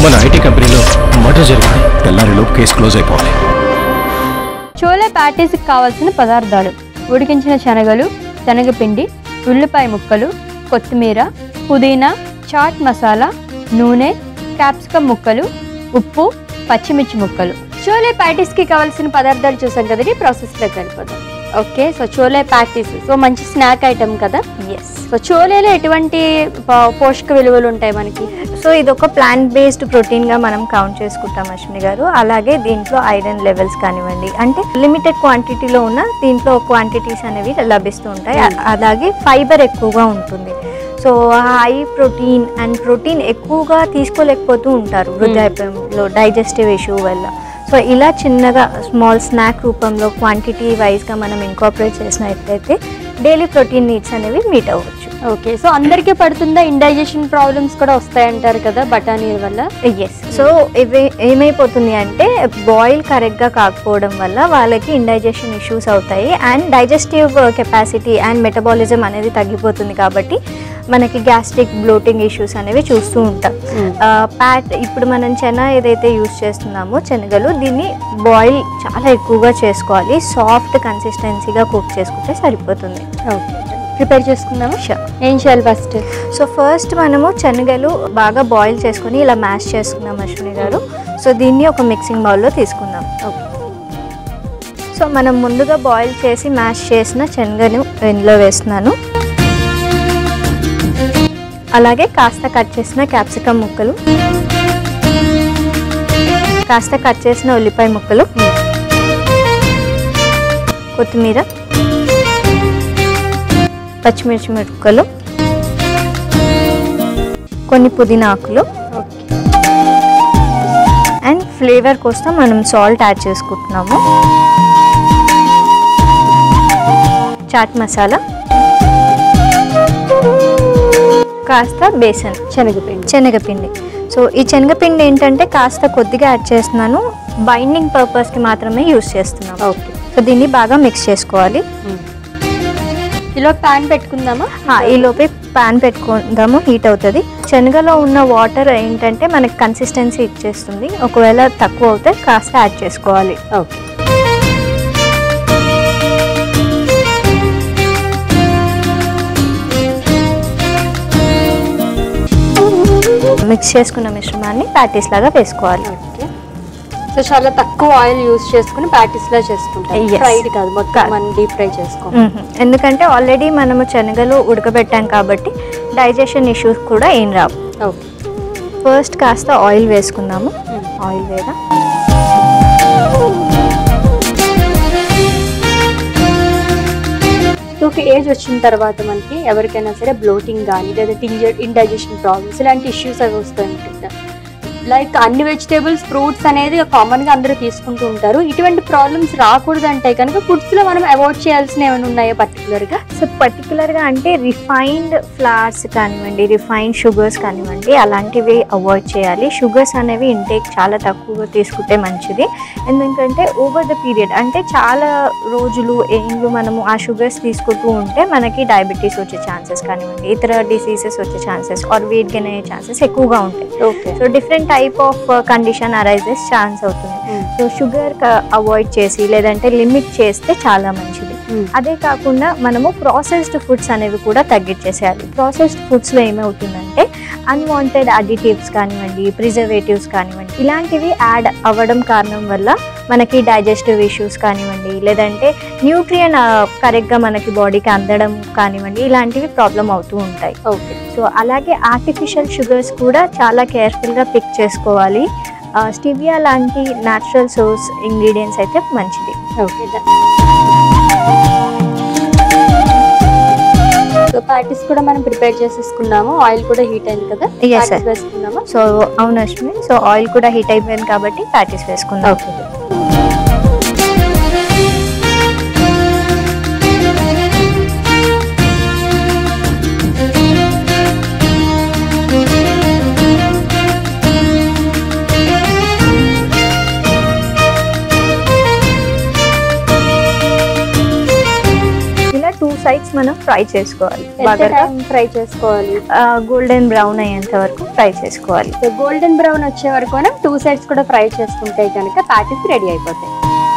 మన ఐటీ కంపెనీలో మర్డర్ జరిగింది తెల్లారిలోపు కేసు క్లోజ్ అయిపోవాలి చోలే ప్యాటీస్కి కావాల్సిన పదార్థాలు ఉడికించిన శనగలు శనగపిండి ఉల్లిపాయ ముక్కలు కొత్తిమీర పుదీనా చాట్ మసాలా నూనె క్యాప్సికమ్ ముక్కలు ఉప్పు పచ్చిమిర్చి ముక్కలు చోలే ప్యాటీస్కి కావాల్సిన పదార్థాలు చూసాం కదండి ప్రాసెస్లోకి వెళ్ళిపోతాం okay so chole patties so మంచి స్నాక్ ఐటమ్ కదా ఎస్ సో చోలేలో ఎటువంటి పో- పోషక విలువలు ఉంటాయి మనకి సో ఇది ఒక ప్లాంట్ బేస్డ్ ప్రోటీన్గా మనం కౌంట్ చేసుకుంటాం అశ్విని గారు అలాగే దీంట్లో ఐరన్ లెవెల్స్ కానివ్వండి అంటే లిమిటెడ్ క్వాంటిటీలో ఉన్న దీంట్లో క్వాంటిటీస్ అనేవి లభిస్తూ ఉంటాయి అ- అలాగే ఫైబర్ ఎక్కువగా ఉంటుంది so high protein and protein ఎక్కువగా తీసుకోలేకపోతూ ఉంటారు వృద్ధాప్యంలో డైజెస్టివ్ ఇష్యూ వల్ల సో ఇలా చిన్నగా స్మాల్ స్నాక్ రూపంలో క్వాంటిటీ వైజ్గా మనం ఇంకాపరేట్ చేసినట్లయితే డైలీ ప్రోటీన్ నీడ్స్ అనేవి మీట్ అవ్వచ్చు ఓకే సో అందరికీ పడుతుందా ఇండైజెషన్ ప్రాబ్లమ్స్ కూడా వస్తాయంటారు కదా బఠానీ వల్ల ఎస్ సో ఇవి ఏమైపోతుంది అంటే బాయిల్ కరెక్ట్గా కాకపోవడం వల్ల వాళ్ళకి ఇండైజెషన్ ఇష్యూస్ అవుతాయి and digestive capacity and metabolism అనేది తగ్గిపోతుంది కాబట్టి మనకి గ్యాస్ట్రిక్ బ్లోటింగ్ ఇష్యూస్ అనేవి చూస్తూ ఉంటాం ప్యాట్ ఇప్పుడు మనం చెన ఏదైతే యూస్ చేస్తున్నామో శనగలు దీన్ని బాయిల్ చాలా ఎక్కువగా చేసుకోవాలి సాఫ్ట్ కన్సిస్టెన్సీగా కుక్ చేసుకుంటే సరిపోతుంది ఓకే ప్రిపేర్ చేసుకుందామా Sure. ఏం చేయాలి ఫస్ట్ సో ఫస్ట్ మనము శనగలు బాగా బాయిల్ చేసుకొని ఇలా మ్యాష్ చేసుకున్నాం అశ్విని గారు సో దీన్ని ఒక మిక్సింగ్ బౌల్లో తీసుకుందాం ఓకే సో మనం ముందుగా బాయిల్ చేసి మ్యాష్ చేసిన శనగను ఇందులో వేస్తున్నాను అలాగే కాస్త కట్ చేసిన క్యాప్సికమ్ ముక్కలు కాస్త కట్ చేసిన ఉల్లిపాయ ముక్కలు కొత్తిమీర పచ్చిమిర్చి ముక్కలు కొన్ని పుదీనా ఆకులు ఓకే అండ్ ఫ్లేవర్ కోసం మనం సాల్ట్ యాడ్ చేసుకుంటున్నాము చాట్ మసాలా కాస్త బేసన్ శనగపిండి శనగపిండి సో ఈ శనగపిండి ఏంటంటే కాస్త కొద్దిగా యాడ్ చేస్తున్నాను బైండింగ్ పర్పస్కి మాత్రమే యూస్ చేస్తున్నాను ఓకే సో దీన్ని బాగా మిక్స్ చేసుకోవాలి ఇలా ప్యాన్ పెట్టుకుందామా ఆ, ఈ లోపే పాన్ పెట్టుకుందాము హీట్ అవుతుంది శనగలో ఉన్న వాటర్ ఏంటంటే మనకి కన్సిస్టెన్సీ ఇచ్చేస్తుంది ఒకవేళ తక్కువ అవుతే కాస్త యాడ్ చేసుకోవాలి ఓకే మిక్స్ చేసుకున్న మిశ్రమాన్ని ప్యాటీస్ లాగా వేసుకోవాలి ఓకే సో చాలా తక్కువ ఆయిల్ యూస్ చేసుకుని ప్యాటీస్ లా చేసుకుంటాం Yes. ఫ్రైడ్ కాదు మొత్తం కాదు. మనం డీప్ ఫ్రై చేసుకోం మ్మ్. ఎందుకంటే ఆల్రెడీ మనము శనగలు ఉడకబెట్టాం కాబట్టి డైజెషన్ ఇష్యూస్ కూడా ఏం రావు ఓకే ఫస్ట్ కాస్త ఆయిల్ వేసుకుందాము ఆయిల్ వేదా ఒక ఏజ్ వచ్చిన తర్వాత మనకి ఎవరికైనా సరే బ్లోటింగ్ కానీ లేదా ఇండైజెషన్ ప్రాబ్లమ్స్ ఇలాంటి ఇష్యూస్ అవి వస్తూ ఉంటుంది లైక్ అన్ని వెజిటేబుల్స్ ఫ్రూట్స్ అనేది కామన్ గా అందరూ తీసుకుంటూ ఉంటారు ఇటువంటి ప్రాబ్లమ్స్ రాకూడదంటే కనుక ఫుడ్స్ లో మనం అవాయిడ్ చేయాల్సిన ఏమైనా ఉన్నాయా పర్టికులర్ గా సో పర్టికులర్గా అంటే రిఫైన్డ్ ఫ్లవర్స్ కానివ్వండి రిఫైన్డ్ షుగర్స్ కానివ్వండి అలాంటివి అవాయిడ్ చేయాలి షుగర్స్ అనేవి ఇంటేక్ చాలా తక్కువగా తీసుకుంటే మంచిది ఎందుకంటే ఓవర్ ద పీరియడ్ అంటే చాలా రోజులు ఏండ్లు మనము ఆ షుగర్స్ తీసుకుంటూ ఉంటే మనకి డయాబెటీస్ వచ్చే ఛాన్సెస్ కానివ్వండి ఇతర డిసీజెస్ వచ్చే ఛాన్సెస్ ఆర్ వెయిట్ గెయిన్ అయ్యే ఛాన్సెస్ ఎక్కువగా ఉంటాయి okay so different type of condition arises chance అవుతుంది సో షుగర్ అవాయిడ్ చేసి లేదంటే లిమిట్ చేస్తే చాలా మంచిది అదే కాకుండా మనము ప్రాసెస్డ్ ఫుడ్స్ అనేవి కూడా తగ్గించేసేయాలి ప్రాసెస్డ్ ఫుడ్స్లో ఏమవుతుందంటే అన్వాంటెడ్ అడిటివ్స్ కానివ్వండి ప్రిజర్వేటివ్స్ కానివ్వండి ఇలాంటివి యాడ్ అవ్వడం కారణం వల్ల మనకి డైజెస్టివ్ ఇష్యూస్ కానివ్వండి లేదంటే న్యూట్రియన్ కరెక్ట్గా మనకి బాడీకి అందడం కానివ్వండి ఇలాంటివి ప్రాబ్లం అవుతూ ఉంటాయి ఓకే సో అలాగే ఆర్టిఫిషియల్ షుగర్స్ కూడా చాలా కేర్ఫుల్గా పిక్ చేసుకోవాలి స్టివియా లాంటి న్యాచురల్ సోర్స్ ఇంగ్రీడియంట్స్ అయితే మంచిది ఓకే సో ప్యాటీస్ కూడా మనం ప్రిపేర్ చేసేసుకున్నాము ఆయిల్ కూడా హీట్ అయింది కదా Yes, sir. Patties వేసుకున్నామా సో అవును అశ్విని సో ఆయిల్ కూడా హీట్ అయిపోయింది కాబట్టి ప్యాటీస్ వేసుకుందాం ఓకే ఇలా టూ సైడ్స్ మనం ఫ్రై చేసుకోవాలి బాగా ఫ్రై చేసుకోవాలి గోల్డెన్ బ్రౌన్ అయ్యేంత వరకు ఫ్రై చేసుకోవాలి గోల్డెన్ బ్రౌన్ వచ్చే వరకు మనం టూ సైడ్స్ కూడా ఫ్రై చేసుకుంటే కనుక ప్యాటీస్ రెడీ అయిపోతాయి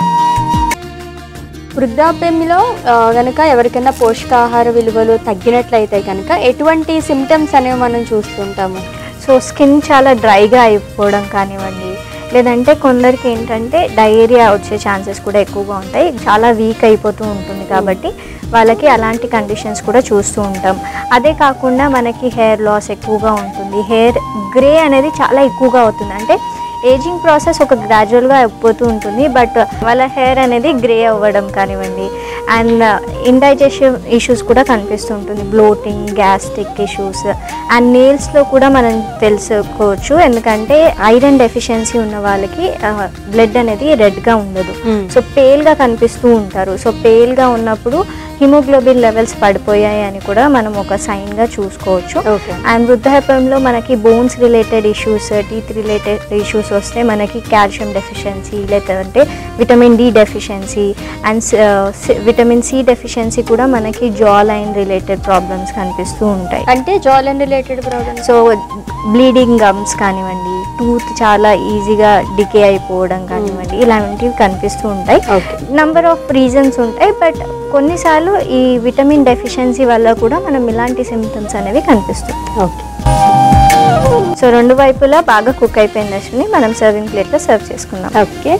వృద్ధాప్యంలో ఆ, గనుక ఎవరికైనా పోషకాహార విలువలు తగ్గినట్లయితే కనుక ఎటువంటి సిమ్టమ్స్ అనేవి మనం చూస్తుంటాము సో స్కిన్ చాలా డ్రైగా అయిపోవడం కానివ్వండి లేదంటే కొందరికి ఏంటంటే డయేరియా వచ్చే ఛాన్సెస్ కూడా ఎక్కువగా ఉంటాయి చాలా వీక్ అయిపోతూ ఉంటుంది కాబట్టి వాళ్ళకి అలాంటి కండిషన్స్ కూడా చూస్తూ ఉంటాం అదే కాకుండా మనకి హెయిర్ లాస్ ఎక్కువగా ఉంటుంది హెయిర్ గ్రే అనేది చాలా ఎక్కువగా అవుతుంది అంటే ఏజింగ్ ప్రాసెస్ ఒక గ్రాడ్యువల్గా అయిపోతూ ఉంటుంది బట్ వాళ్ళ హెయిర్ అనేది గ్రే అవ్వడం కానివ్వండి అండ్ ఇండైజెషన్ ఇష్యూస్ కూడా కనిపిస్తూ ఉంటుంది బ్లోటింగ్ గ్యాస్ట్రిక్ ఇష్యూస్ అండ్ నేల్స్లో కూడా మనం తెలుసుకోవచ్చు ఎందుకంటే ఐరన్ డెఫిషియన్సీ ఉన్న వాళ్ళకి బ్లడ్ అనేది రెడ్గా ఉండదు సో పేల్గా కనిపిస్తూ ఉంటారు సో పేల్గా ఉన్నప్పుడు హిమోగ్లోబిన్ లెవెల్స్ పడిపోయాయి అని కూడా మనం ఒక సైన్గా చూసుకోవచ్చు ఓకే అండ్ వృద్ధాప్యంలో మనకి bones related issues teeth related issues వస్తే మనకి కాల్షియం డెఫిషియన్సీ లేదంటే vitamin D deficiency and vitamin C deficiency కూడా మనకి జా లైన్ రిలేటెడ్ ప్రాబ్లమ్స్ కనిపిస్తూ ఉంటాయి అంటే jawline related problems so bleeding gums కానివ్వండి టూత్ చాలా ఈజీగా డికే అయిపోవడం కానివ్వండి ఇలాంటివి కనిపిస్తూ ఉంటాయి ఓకే నంబర్ ఆఫ్ రీజన్స్ ఉంటాయి బట్ కొన్నిసార్లు ఈ విటమిన్ డెఫిషియన్సీ వల్ల కూడా మనం ఇలాంటి సిమ్టమ్స్ అనేవి కనిపిస్తాయి ఓకే సో రెండు వైపులా బాగా కుక్ అయిపోయిన దశని మనం సర్వింగ్ ప్లేట్లో సర్వ్ చేసుకుందాం ఓకే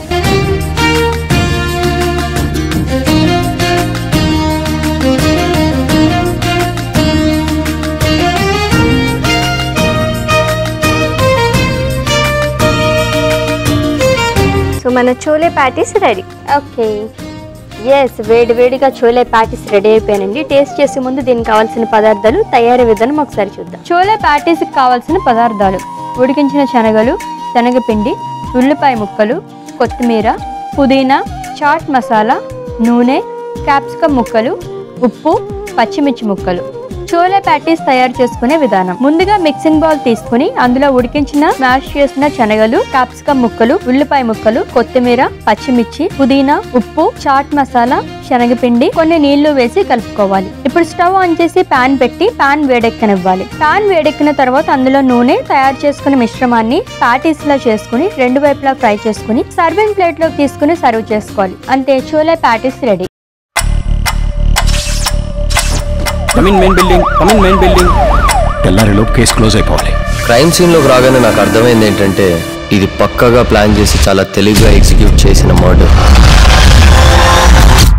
సో మన chole patties ready okay yes వేడి వేడిగా చోలే ప్యాటీస్ రెడీ అయిపోయానండి టేస్ట్ చేసే ముందు దీనికి కావాల్సిన పదార్థాలు తయారీ విధానం ఒకసారి చూద్దాం చోలే ప్యాటీస్కి కావాల్సిన పదార్థాలు ఉడికించిన శనగలు శనగపిండి ఉల్లిపాయ ముక్కలు కొత్తిమీర పుదీనా చాట్ మసాలా నూనె క్యాప్సికమ్ ముక్కలు ఉప్పు పచ్చిమిర్చి ముక్కలు చోలే ప్యాటీస్ తయారు చేసుకునే విధానం ముందుగా మిక్సింగ్ బౌల్ తీసుకుని అందులో ఉడికించిన మ్యాష్ చేసిన శనగలు క్యాప్సికమ్ ముక్కలు ఉల్లిపాయ ముక్కలు కొత్తిమీర పచ్చిమిర్చి పుదీనా ఉప్పు చాట్ మసాలా శనగపిండి కొన్ని నీళ్లు వేసి కలుపుకోవాలి ఇప్పుడు స్టవ్ ఆన్ చేసి పాన్ పెట్టి పాన్ వేడెక్కనివ్వాలి పాన్ వేడెక్కిన తర్వాత అందులో నూనె తయారు చేసుకున్న మిశ్రమాన్ని ప్యాటీస్ లా చేసుకుని రెండు వైపులా ఫ్రై చేసుకుని సర్వింగ్ ప్లేట్ లోకి తీసుకుని సర్వ్ చేసుకోవాలి అంతే chole patties ready come in main building come in main building తెల్లారిలోపు కేసు క్లోజ్ అయిపోవాలి క్రైమ్ సీన్లోకి రాగానే నాకు అర్థమైంది ఏంటంటే ఇది పక్కగా ప్లాన్ చేసి చాలా తెలివిగా ఎగ్జిక్యూట్ చేసిన మర్డర్